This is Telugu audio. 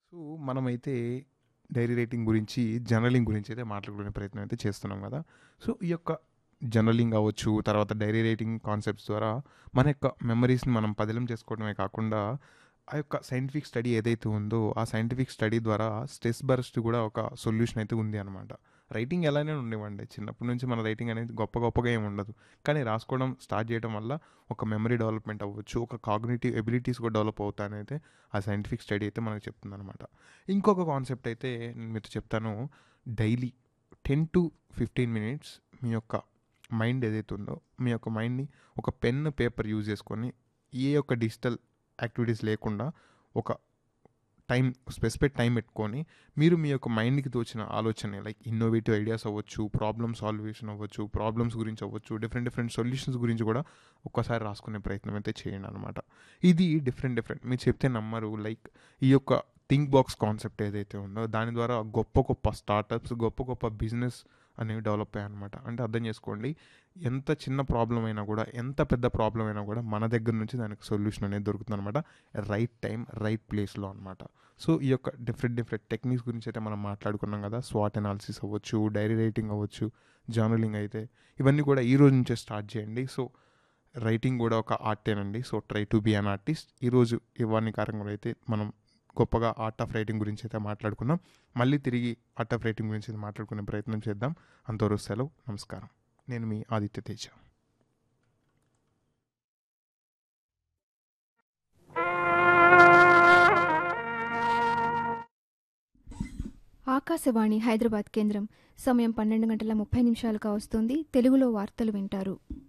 సో మనమైతే డైరీ రైటింగ్ గురించి జర్నలింగ్ గురించి అయితే మాట్లాడుకునే ప్రయత్నం అయితే చేస్తున్నాం కదా సో ఈ యొక్క జర్నలింగ్ అవ్వచ్చు తర్వాత డైరీ రైటింగ్ కాన్సెప్ట్స్ ద్వారా మన యొక్క మెమరీస్ని మనం పదిలం చేసుకోవడమే కాకుండా ఆ యొక్క సైంటిఫిక్ స్టడీ ఏదైతే ఉందో ఆ సైంటిఫిక్ స్టడీ ద్వారా స్ట్రెస్ బర్స్ట్ కూడా ఒక సొల్యూషన్ అయితే ఉంది అనమాట రైటింగ్ ఎలానే ఉండేవండి చిన్నప్పటి నుంచి మన రైటింగ్ అనేది గొప్ప గొప్పగా ఏమి ఉండదు కానీ రాసుకోవడం స్టార్ట్ చేయడం వల్ల ఒక మెమరీ డెవలప్మెంట్ అవ్వచ్చు ఒక కాగ్నేటివ్ ఎబిలిటీస్ కూడా డెవలప్ అవుతాయని అయితే ఆ సైంటిఫిక్ స్టడీ అయితే మనకు చెప్తుంది అనమాట ఇంకొక కాన్సెప్ట్ అయితే నేను మీతో చెప్తాను daily ten to fifteen minutes మీ యొక్క మైండ్ ఏదైతే ఉందో మీ యొక్క మైండ్ని ఒక పెన్ పేపర్ యూజ్ చేసుకొని ఏ యొక్క డిజిటల్ యాక్టివిటీస్ లేకుండా ఒక టైం స్పెసిఫిక్ టైం పెట్టుకొని మీరు మీ యొక్క మైండ్కి తోచిన ఆలోచన లైక్ ఇన్నోవేటివ్ ఐడియాస్ అవ్వచ్చు ప్రాబ్లమ్ సాల్వేషన్ అవ్వచ్చు ప్రాబ్లమ్స్ గురించి అవ్వచ్చు డిఫరెంట్ డిఫరెంట్ సొల్యూషన్స్ గురించి కూడా ఒక్కసారి రాసుకునే ప్రయత్నం అయితే చేయండి అనమాట ఇది డిఫరెంట్ డిఫరెంట్ మీరు చెప్తే నమ్మరు లైక్ ఈ యొక్క థింక్ బాక్స్ కాన్సెప్ట్ ఏదైతే ఉందో దాని ద్వారా గొప్ప గొప్ప స్టార్టప్స్ గొప్ప గొప్ప బిజినెస్ అనేవి డెవలప్ అయ్యాయి అనమాట అంటే అర్థం చేసుకోండి ఎంత చిన్న ప్రాబ్లం అయినా కూడా ఎంత పెద్ద ప్రాబ్లం అయినా కూడా మన దగ్గర నుంచి దానికి సొల్యూషన్ అనేది దొరుకుతుంది అనమాట రైట్ టైం రైట్ ప్లేస్లో అనమాట సో ఈ యొక్క డిఫరెంట్ డిఫరెంట్ టెక్నిక్స్ గురించి అయితే మనం మాట్లాడుకున్నాం కదా స్వాట్ అనాలిసిస్ అవ్వచ్చు డైరీ రైటింగ్ అవ్వచ్చు జర్నలింగ్ అయితే ఇవన్నీ కూడా ఈ రోజు నుంచే స్టార్ట్ చేయండి సో రైటింగ్ కూడా ఒక ఆర్టేనండి so try to be an artist ఈరోజు ఇవన్నీ కార్యక్రమాలు అయితే మనం గొప్పగా ఆర్ట్ ఆఫ్ రైటింగ్ గురించి అయితే మాట్లాడుకుందాం మళ్ళీ తిరిగి ఆర్ట్ ఆఫ్ రైటింగ్ గురించి అయితే మాట్లాడుకునే ప్రయత్నం చేద్దాం అంతవరకు సెలవు నమస్కారం నేను మీ ఆదిత్య తేజ ఆకాశవాణి హైదరాబాద్ కేంద్రం సమయం పన్నెండు గంటల ముప్పై నిమిషాలుగా వస్తుంది తెలుగులో వార్తలు వింటారు